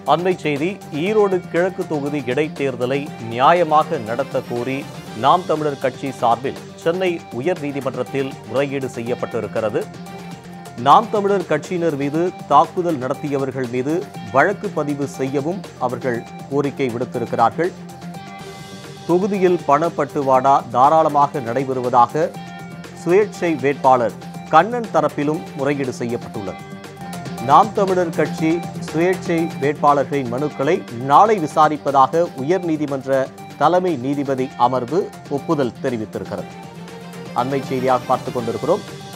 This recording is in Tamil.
அண்மை செய்தி ஈரோடு கிழக்கு தொகுதி இடைத்தேர்தலை நியாயமாக நடத்த கோரி நாம் தமிழர் கட்சி சார்பில் சென்னை உயர்நீதிமன்றத்தில் முறையீடு செய்யப்பட்டிருக்கிறது நாம் தமிழர் கட்சியினர் மீது தாக்குதல் நடத்தியவர்கள் மீது வழக்கு பதிவு செய்யவும் அவர்கள் கோரிக்கை விடுத்திருக்கிறார்கள் தொகுதியில் பணப்பட்டுவாடா தாராளமாக நடைபெறுவதாக சுயேட்சை வேட்பாளர் கண்ணன் தரப்பிலும் முறையீடு செய்யப்பட்டுள்ளது நாம் தமிழர் கட்சி சுயேட்சை வேட்பாளர்களின் மனுக்களை நாளை விசாரிப்பதாக உயர்நீதிமன்ற தலைமை நீதிபதி அமர்வு ஒப்புதல் தெரிவித்திருக்கிறது அண்மை செய்தியாக பார்த்துக் கொண்டிருக்கிறோம்